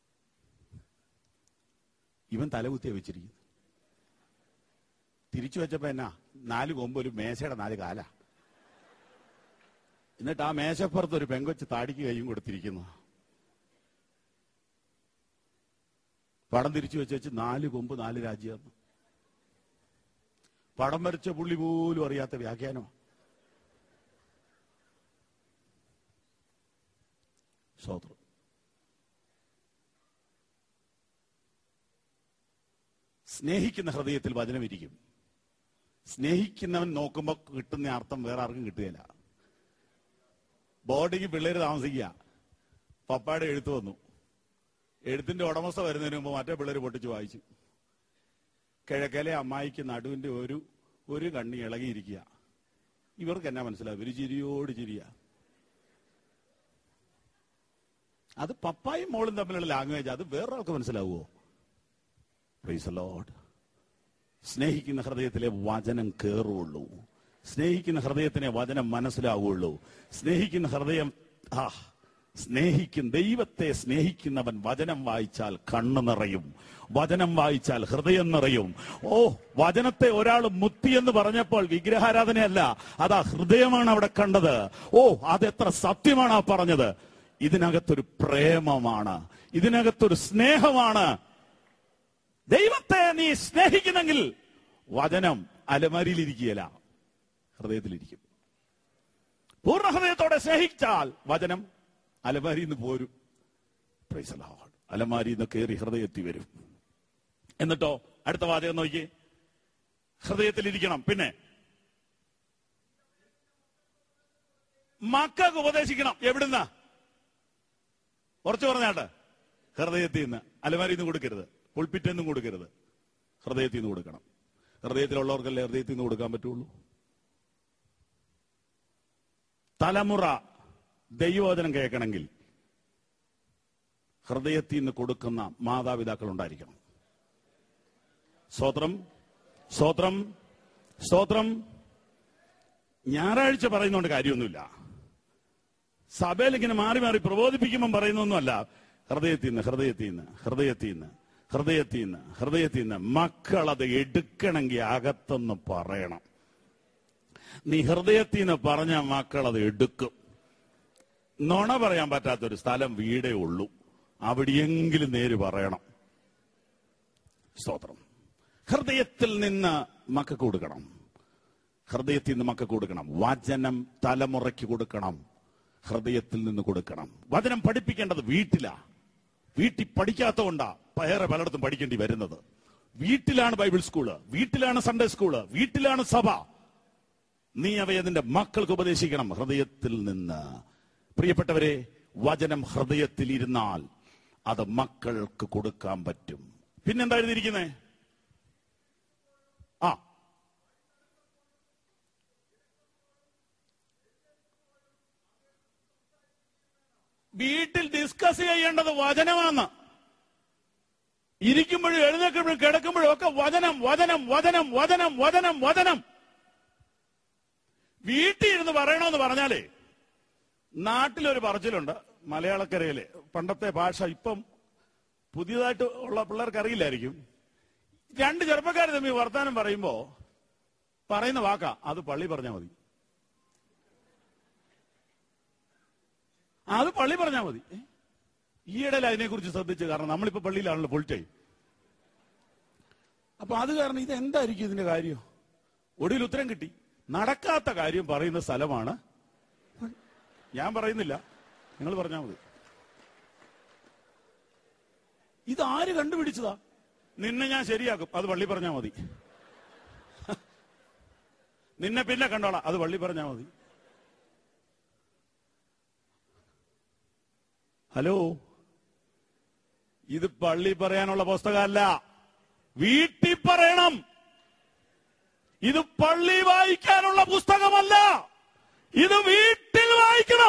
ഇവൻ തലകുത്തിയ വെച്ചിരിക്കുന്നു തിരിച്ചു വെച്ചപ്പോ എന്നാ നാല് കൊമ്പ് ഒരു മേശയുടെ നാല് കാല എന്നിട്ട് ആ മേശപ്പുറത്ത് ഒരു പെങ്കൊച്ച് താടിക്ക് കൈയും കൊടുത്തിരിക്കുന്നു പടം തിരിച്ചു വെച്ച് വെച്ച് നാല് കൊമ്പ് നാല് രാജ്യം പടം വരച്ച പുള്ളി പോലും അറിയാത്ത വ്യാഖ്യാനം സ്തോത്രം സ്നേഹിക്കുന്ന ഹൃദയത്തിൽ വചനം ഇരിക്കും സ്നേഹിക്കുന്നവൻ നോക്കുമ്പോൾ കിട്ടുന്ന അർത്ഥം വേറെ ആർക്കും കിട്ടുകയില്ല ബോർഡിങ് പിള്ളേര് താമസിക്കുക പപ്പായുടെ എഴുത്ത് വന്നു എഴുത്തിന്റെ ഉടമസ്ഥ വരുന്നതിന് മുമ്പ് മറ്റേ പിള്ളേര് പൊട്ടിച്ച് വായിച്ചു കിഴക്കലെ അമ്മായിക്ക് നടുവിന്റെ ഒരു ഒരു കണ്ണി ഇളകിയിരിക്കുക ഇവർക്ക് എന്നാ മനസ്സിലാവും ഒരു ചിരിയോട് ചിരിയ അത് പപ്പായും മോളും തമ്മിലുള്ള ലാംഗ്വേജ് അത് വേറൊരാൾക്ക് മനസ്സിലാവുമോ പ്രൈസ് ലോഡ് സ്നേഹിക്കുന്ന ഹൃദയത്തിലെ വചനം കേറുള്ളൂ സ്നേഹിക്കുന്ന ഹൃദയത്തിനെ വചനം മനസ്സിലാവുള്ളൂ സ്നേഹിക്കുന്ന ഹൃദയം ആ സ്നേഹിക്കും ദൈവത്തെ സ്നേഹിക്കുന്നവൻ വചനം വായിച്ചാൽ കണ്ണു നിറയും വചനം വായിച്ചാൽ ഹൃദയം നിറയും ഓ വചനത്തെ ഒരാൾ മുത്തി എന്ന് പറഞ്ഞപ്പോൾ വിഗ്രഹാരാധനയല്ല അതാ ഹൃദയമാണ് അവിടെ കണ്ടത് ഓ അതെത്ര സത്യമാണ് ആ പറഞ്ഞത് ഇതിനകത്തൊരു പ്രേമമാണ് ഇതിനകത്തൊരു സ്നേഹമാണ് ദൈവത്തെ നീ സ്നേഹിക്കുന്നെങ്കിൽ വചനം അലമാരിയിലിരിക്കുകയില്ല ഹൃദയത്തിലിരിക്കും പൂർണ്ണ ഹൃദയത്തോടെ സ്നേഹിച്ചാൽ വചനം അലമാരിയിൽ നിന്ന് പോരും Praise the Lord. അലമാരിയിൽ നിന്ന് കയറി ഹൃദയത്തിൽ വരും എന്നിട്ടോ അടുത്ത വാചകം നോക്കി ഹൃദയത്തിലിരിക്കണം പിന്നെ മക്കൾക്ക് ഉപദേശിക്കണം എവിടുന്ന കുറച്ച് പറഞ്ഞാട്ടെ ഹൃദയത്തിൽ നിന്ന് അലമാരിയിൽ നിന്ന് കൊടുക്കരുത് പുൾപ്പിറ്റിൽ നിന്നും കൊടുക്കരുത് ഹൃദയത്തിൽ നിന്ന് കൊടുക്കണം ഹൃദയത്തിലുള്ളവർക്കല്ലേ ഹൃദയത്തിൽ നിന്ന് കൊടുക്കാൻ പറ്റുള്ളൂ തലമുറ ദൈവവചനം കേൾക്കണമെങ്കിൽ ഹൃദയത്തിൽ നിന്ന് കൊടുക്കുന്ന മാതാപിതാക്കൾ ഉണ്ടായിരിക്കണം സ്തോത്രം സ്തോത്രം സ്തോത്രം ഞായറാഴ്ച പറയുന്നതുകൊണ്ട് കാര്യമൊന്നുമില്ല സഭയിൽ ഇങ്ങനെ മാറി മാറി പ്രബോധിപ്പിക്കുമ്പം പറയുന്നൊന്നുമല്ല ഹൃദയത്തിൽ നിന്ന് ഹൃദയത്തിൽ നിന്ന് ഹൃദയത്തിൽ നിന്ന് ഹൃദയത്തിൽ നിന്ന് ഹൃദയത്തിൽ നിന്ന് മക്കൾ അത് എടുക്കണമെങ്കിൽ അകത്തൊന്ന് പറയണം നീ ഹൃദയത്തിൽ നിന്ന് പറഞ്ഞ മക്കൾ അത് എടുക്കും നുണ പറയാൻ പറ്റാത്തൊരു സ്ഥലം വീടേ ഉള്ളൂ അവിടെയെങ്കിലും നേര് പറയണം സ്തോത്രം ഹൃദയത്തിൽ നിന്ന് മക്കൾക്ക് കൊടുക്കണം ഹൃദയത്തിൽ നിന്ന് മക്കൾക്ക് കൊടുക്കണം വചനം തലമുറയ്ക്ക് കൊടുക്കണം ഹൃദയത്തിൽ നിന്ന് കൊടുക്കണം വചനം പഠിപ്പിക്കേണ്ടത് വീട്ടിലാ വീട്ടിൽ പഠിക്കാത്തതുകൊണ്ടാ വേറെ പലയിടത്തും പഠിക്കേണ്ടി വരുന്നത് വീട്ടിലാണ് ബൈബിൾ സ്കൂള് വീട്ടിലാണ് സൺഡേ സ്കൂള് വീട്ടിലാണ് സഭ നീ അവയെ നിന്റെ മക്കൾക്ക് ഉപദേശിക്കണം ഹൃദയത്തിൽ നിന്ന് പ്രിയപ്പെട്ടവരെ വചനം ഹൃദയത്തിൽ ഇരുന്നാൽ അത് മക്കൾക്ക് കൊടുക്കാൻ പറ്റും പിന്നെന്താ എഴുതിയിരിക്കുന്നേ ആ വീട്ടിൽ ഡിസ്കസ് ചെയ്യേണ്ടത് വചനമാണ് ഇരിക്കുമ്പോഴും എഴുന്നേൽക്കുമ്പോഴും കിടക്കുമ്പോഴും ഒക്കെ വചനം വചനം വചനം വചനം വചനം വചനം വീട്ടിൽ ഇരുന്ന് പറയണമെന്ന് പറഞ്ഞാലേ നാട്ടിലൊരു പറച്ചിലുണ്ട് മലയാളക്കരയിലെ പണ്ടത്തെ ഭാഷ ഇപ്പം പുതിയതായിട്ട് ഉള്ള പിള്ളേർക്ക് അറിയില്ലായിരിക്കും രണ്ട് ചെറുപ്പക്കാർ തമ്മിൽ വർത്താനം പറയുമ്പോ പറയുന്ന വാക്കാ അത് പള്ളി പറഞ്ഞാൽ മതി അത് പള്ളി പറഞ്ഞാൽ മതി ഏ? ഈയിടയിൽ അതിനെക്കുറിച്ച് ശ്രദ്ധിച്ചു കാരണം നമ്മളിപ്പോ പള്ളിയിലാണല്ലോ ഫുൾ ടൈം അപ്പൊ അത് കാരണം ഇത് എന്തായിരിക്കും ഇതിന്റെ കാര്യം ഒടുവിൽ ഉത്തരം കിട്ടി നടക്കാത്ത കാര്യം പറയുന്ന സ്ഥലമാണ് ഞാൻ പറയുന്നില്ല നിങ്ങൾ പറഞ്ഞാൽ മതി ഇത് ആര് കണ്ടുപിടിച്ചതാ നിന്നെ ഞാൻ ശരിയാക്കും അത് പള്ളി പറഞ്ഞാൽ മതി നിന്നെ പിന്നെ കണ്ടോളാം അത് പള്ളി പറഞ്ഞാൽ മതി ഹലോ ഇത് പള്ളി പറയാനുള്ള പുസ്തകമല്ല വീട്ടിൽ പറയണം ഇത് പള്ളി വായിക്കാനുള്ള പുസ്തകമല്ല ഇത് വീട്ടിൽ വായിക്കണം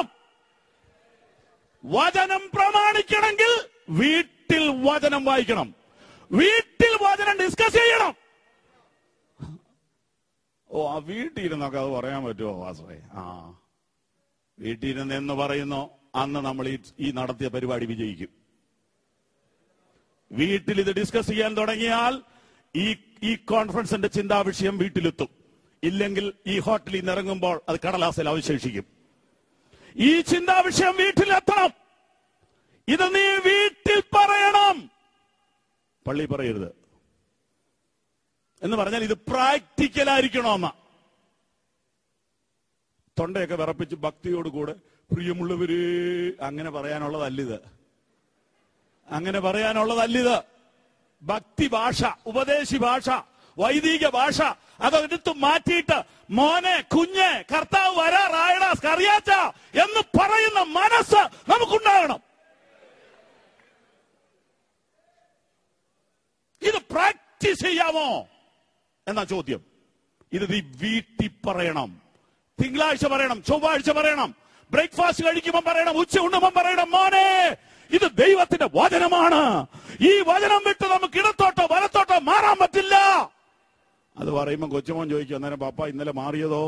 വചനം പ്രമാണിക്കണമെങ്കിൽ വീട്ടിൽ വചനം വായിക്കണം വീട്ടിൽ വചനം ഡിസ്കസ് ചെയ്യണം ഓ ആ വീട്ടിൽ ഇരുന്നൊക്കെ അത് പറയാൻ പറ്റുമോ വാസവേ ആ വീട്ടിൽ ഇരുന്ന് എന്ന് പറയുന്നു അന്ന് നമ്മൾ ഈ ഈ നടത്തിയ പരിപാടി വിജയിക്കും വീട്ടിൽ ഇത് ഡിസ്കസ് ചെയ്യാൻ തുടങ്ങിയാൽ ഈ ഈ കോൺഫറൻസിന്റെ ചിന്താ വിഷയം വീട്ടിലെത്തും ഇല്ലെങ്കിൽ ഈ ഹോട്ടലിൽ നിന്ന് ഇറങ്ങുമ്പോൾ അത് കടലാസിൽ അവശേഷിക്കും ഈ ചിന്താ വിഷയം വീട്ടിലെത്തണം ഇത് നീ വീട്ടിൽ പറയണം പള്ളി പറയരുത് എന്ന് പറഞ്ഞാൽ ഇത് പ്രാക്ടിക്കൽ ആയിരിക്കണമെന്ന തൊണ്ടയൊക്കെ വിറപ്പിച്ച് ഭക്തിയോടുകൂടെ പ്രിയമുള്ളവര് അങ്ങനെ പറയാനുള്ളതല്ലിത് അങ്ങനെ പറയാനുള്ളതല്ലിത് ഭക്തി ഭാഷ ഉപദേശി ഭാഷ വൈദിക ഭാഷ അതെടുത്ത് മാറ്റിയിട്ട് മോനെ കുഞ്ഞ് കർത്താവ് വരാറായടാ കറിയാച്ച എന്ന് പറയുന്ന മനസ്സ് നമുക്കുണ്ടാകണം ഇത് പ്രാക്ടീസ് ചെയ്യാമോ എന്നാ ചോദ്യം ഇത് നീ വീട്ടിൽ പറയണം തിങ്കളാഴ്ച പറയണം ചൊവ്വാഴ്ച പറയണം ബ്രേക്ക്ഫാസ്റ്റ് കഴിക്കുമ്പോൾ പറയണം ഉച്ച ഉണ്ണുമ്പോൾ പറയണം മോനെ ഇത് ദൈവത്തിന്റെ വചനമാണ് ഈ വചനം വിട്ട് നമുക്ക് ഇടത്തോട്ടോ വലത്തോട്ടോ മാറാൻ പറ്റില്ല അത് പറയുമ്പോൾ കൊച്ചുമോൻ ചോദിക്കും അന്നേരം പാപ്പ ഇന്നലെ മാറിയതോ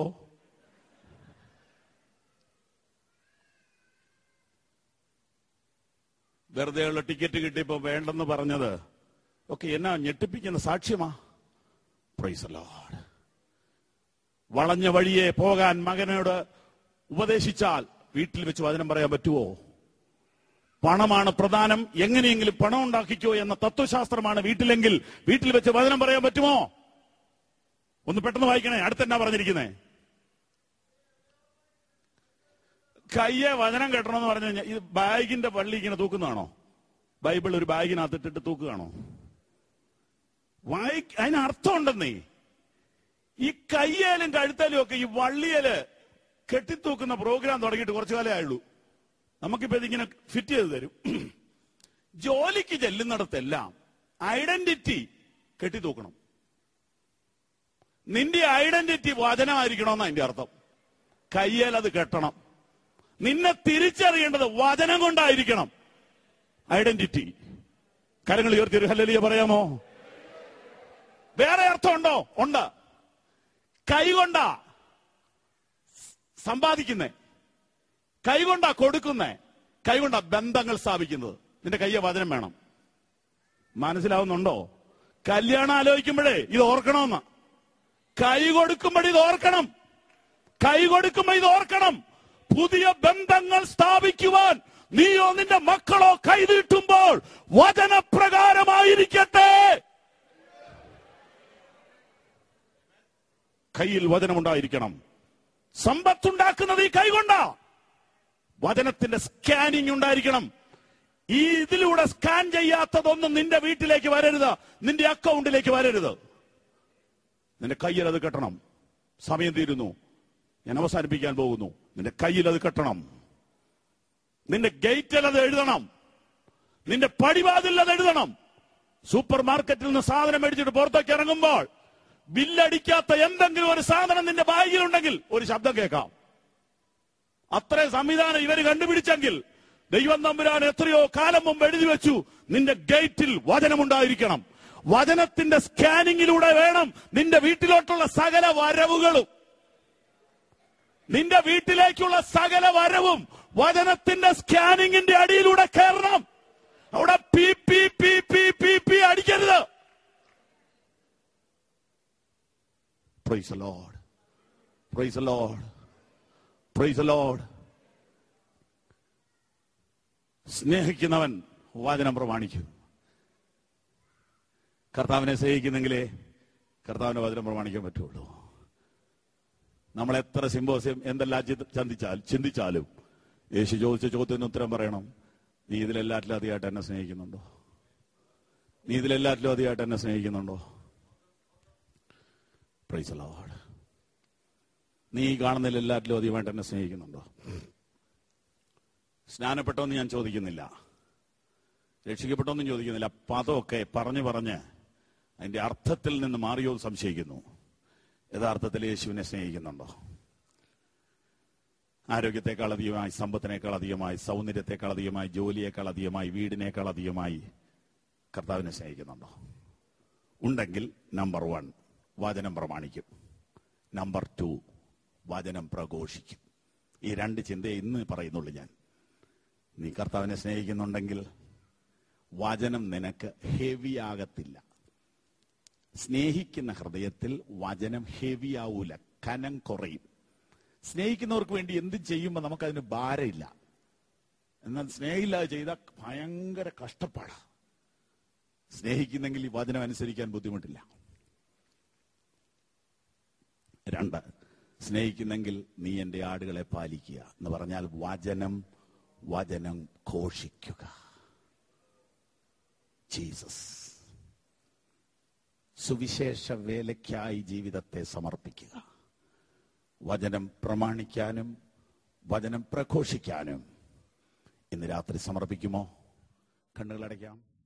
വെറുതെയുള്ള ടിക്കറ്റ് കിട്ടിയപ്പോ വേണ്ടെന്ന് പറഞ്ഞത് ഒക്കെ എന്നാ ഞെട്ടിപ്പിക്കുന്ന സാക്ഷ്യമാ പ്രൈസ് ലോഡ് വളഞ്ഞ വഴിയെ പോകാൻ മകനോട് ഉപദേശിച്ചാൽ വീട്ടിൽ വെച്ച് വചനം പറയാൻ പറ്റുമോ പണമാണ് പ്രധാനം എങ്ങനെയെങ്കിലും പണം ഉണ്ടാക്കിക്കോ എന്ന തത്വശാസ്ത്രമാണ് വീട്ടിലെങ്കിൽ വീട്ടിൽ വെച്ച് വചനം പറയാൻ പറ്റുമോ ഒന്ന് പെട്ടെന്ന് വായിക്കണേ അടുത്തെന്നാ പറഞ്ഞിരിക്കുന്നേ കയ്യെ വചനം കെട്ടണമെന്ന് പറഞ്ഞു കഴിഞ്ഞാൽ ഇത് ബാഗിന്റെ പള്ളി ഇങ്ങനെ തൂക്കുന്നതാണോ ബൈബിൾ ഒരു ബാഗിനകത്ത് ഇട്ടിട്ട് തൂക്കുകയാണോ വായി അതിന് അർത്ഥമുണ്ടെന്നേ ഈ കയ്യേലും കഴുത്തേലും ഒക്കെ ഈ വള്ളിയല് കെട്ടിത്തൂക്കുന്ന പ്രോഗ്രാം തുടങ്ങിയിട്ട് കുറച്ചു കാലേ ആയുള്ളൂ നമുക്കിപ്പോ ഇതിങ്ങനെ ഫിറ്റ് ചെയ്ത് തരും ജോലിക്ക് ചെല്ലുന്നിടത്തെല്ലാം ഐഡന്റിറ്റി കെട്ടിത്തൂക്കണം നിന്റെ ഐഡന്റിറ്റി വചനമായിരിക്കണമെന്ന് അതിന്റെ അർത്ഥം കയ്യേൽ അത് കെട്ടണം നിന്നെ തിരിച്ചറിയേണ്ടത് വചനം കൊണ്ടായിരിക്കണം ഐഡന്റിറ്റി കരങ്ങൾ ഉയർത്തി ഒരു ഹല്ലലിയ പറയാമോ വേറെ അർത്ഥമുണ്ടോ ഉണ്ട് കൈകൊണ്ടാ സമ്പാദിക്കുന്നേ കൈകൊണ്ടാ കൊടുക്കുന്നേ കൈകൊണ്ടാ ബന്ധങ്ങൾ സ്ഥാപിക്കുന്നത് നിന്റെ കയ്യെ വചനം വേണം മനസ്സിലാവുന്നുണ്ടോ കല്യാണം ആലോചിക്കുമ്പോഴേ ഇത് ഓർക്കണമെന്ന് കൈ കൊടുക്കുമ്പോൾ ഇത് ഓർക്കണം കൈ കൊടുക്കുമ്പോൾ ഇത് ഓർക്കണം പുതിയ ബന്ധങ്ങൾ സ്ഥാപിക്കുവാൻ നീയോ നിന്റെ മക്കളോ കൈനീട്ടുമ്പോൾ വചനപ്രകാരമായിരിക്കട്ടെ കയ്യിൽ വചനമുണ്ടായിരിക്കണം സമ്പത്തുണ്ടാക്കുന്നത് ഈ കൈകൊണ്ടാ വചനത്തിന്റെ സ്കാനിങ് ഉണ്ടായിരിക്കണം ഈ ഇതിലൂടെ സ്കാൻ ചെയ്യാത്തതൊന്നും നിന്റെ വീട്ടിലേക്ക് വരരുത് നിന്റെ അക്കൗണ്ടിലേക്ക് വരരുത് നിന്റെ കയ്യിൽ അത് കെട്ടണം സമയം തീരുന്നു ഞാൻ അവസാനിപ്പിക്കാൻ പോകുന്നു നിന്റെ കയ്യിൽ അത് കെട്ടണം നിന്റെ ഗേറ്റിൽ അത് എഴുതണം നിന്റെ പടിവാതിൽ അത് എഴുതണം സൂപ്പർ മാർക്കറ്റിൽ നിന്ന് സാധനം മേടിച്ചിട്ട് പുറത്തേക്ക് ഇറങ്ങുമ്പോൾ ബില്ലടിക്കാത്ത എന്തെങ്കിലും ഒരു സാധനം നിന്റെ ബാഗിലുണ്ടെങ്കിൽ ഒരു ശബ്ദം കേൾക്കാം അത്രയും സംവിധാനം ഇവര് കണ്ടുപിടിച്ചെങ്കിൽ ദൈവം തമ്പുരാൻ എത്രയോ കാലം മുമ്പ് എഴുതി വെച്ചു നിന്റെ ഗേറ്റിൽ വചനമുണ്ടായിരിക്കണം വചനത്തിന്റെ സ്കാനിങ്ങിലൂടെ വേണം നിന്റെ വീട്ടിലോട്ടുള്ള സകല വരവുകളും നിന്റെ വീട്ടിലേക്കുള്ള സകല വരവും വചനത്തിന്റെ സ്കാനിങ്ങിന്റെ അടിയിലൂടെ കയറണം അവിടെ പി പി പി പി പി പി അടിക്കരുത് praise Lord praise Lord praise Lord സ്നേഹിക്കുന്നവൻ വചനം പ്രമാണിക്കും കർത്താവിനെ സ്നേഹിക്കുന്നെങ്കിലേ കർത്താവിന്റെ വചനം പ്രമാണിക്കാൻ പറ്റുള്ളൂ നമ്മൾ എത്ര സിംബോസ്യം എന്തെല്ലാം ചിന്ത- ചിന്തിച്ചാൽ ചിന്തിച്ചാലും യേശു ചോദിച്ച ചോദ്യത്തിന് ഉത്തരം പറയണം നീ ഇതിലെല്ലാറ്റിലും അധികമായിട്ട് എന്നെ സ്നേഹിക്കുന്നുണ്ടോ നീ ഇതിലെല്ലാറ്റിലും അധികമായിട്ട് എന്നെ സ്നേഹിക്കുന്നുണ്ടോ പ്രൈസ് ലോഡ് നീ ഈ കാണുന്നതിൽ എല്ലാറ്റിലും അധികമായിട്ട് എന്നെ സ്നേഹിക്കുന്നുണ്ടോ സ്നാനപ്പെട്ടോന്ന് ഞാൻ ചോദിക്കുന്നില്ല രക്ഷിക്കപ്പെട്ടോന്നും ചോദിക്കുന്നില്ല പദമൊക്കെ പറഞ്ഞു പറഞ്ഞ് അതിന്റെ അർത്ഥത്തിൽ നിന്ന് മാറിയോ എന്ന് സംശയിക്കുന്നു യഥാർത്ഥത്തിൽ യേശുവിനെ സ്നേഹിക്കുന്നുണ്ടോ ആരോഗ്യത്തെക്കാൾ അധികമായി സമ്പത്തിനേക്കാൾ അധികമായി സൗന്ദര്യത്തെക്കാൾ അധികമായി ജോലിയേക്കാൾ അധികമായി വീടിനേക്കാൾ അധികമായി കർത്താവിനെ സ്നേഹിക്കുന്നുണ്ടോ ഉണ്ടെങ്കിൽ നമ്പർ വൺ വചനം പ്രമാണിക്കും നമ്പർ ടു വചനം പ്രഘോഷിക്കും ഈ രണ്ട് ചിന്തയെ ഇന്ന് പറയുന്നുള്ളൂ ഞാൻ നീ കർത്താവിനെ സ്നേഹിക്കുന്നുണ്ടെങ്കിൽ വചനം നിനക്ക് ഹെവി ആകത്തില്ല സ്നേഹിക്കുന്ന ഹൃദയത്തിൽ വചനം ഹെവി ആവൂല കനം കുറയും സ്നേഹിക്കുന്നവർക്ക് വേണ്ടി എന്ത് ചെയ്യുമ്പോൾ നമുക്കതിന് ഭാരമില്ല എന്നാൽ സ്നേഹമില്ലാതെ ചെയ്താൽ ഭയങ്കര കഷ്ടപ്പാടാ സ്നേഹിക്കുന്നെങ്കിൽ ഈ വചനം അനുസരിക്കാൻ ബുദ്ധിമുട്ടില്ല രണ്ട് സ്നേഹിക്കുന്നെങ്കിൽ നീ എന്റെ ആടുകളെ പാലിക്കുക എന്ന് പറഞ്ഞാൽ വചനം വചനം ഘോഷിക്കുക ജീസസ് സുവിശേഷ വേലയ്ക്കായി ജീവിതത്തെ സമർപ്പിക്കുക വചനം പ്രമാണിക്കാനും വചനം പ്രഘോഷിക്കാനും ഇന്ന് രാത്രി സമർപ്പിക്കുമോ കണ്ണുകളടയ്ക്കാം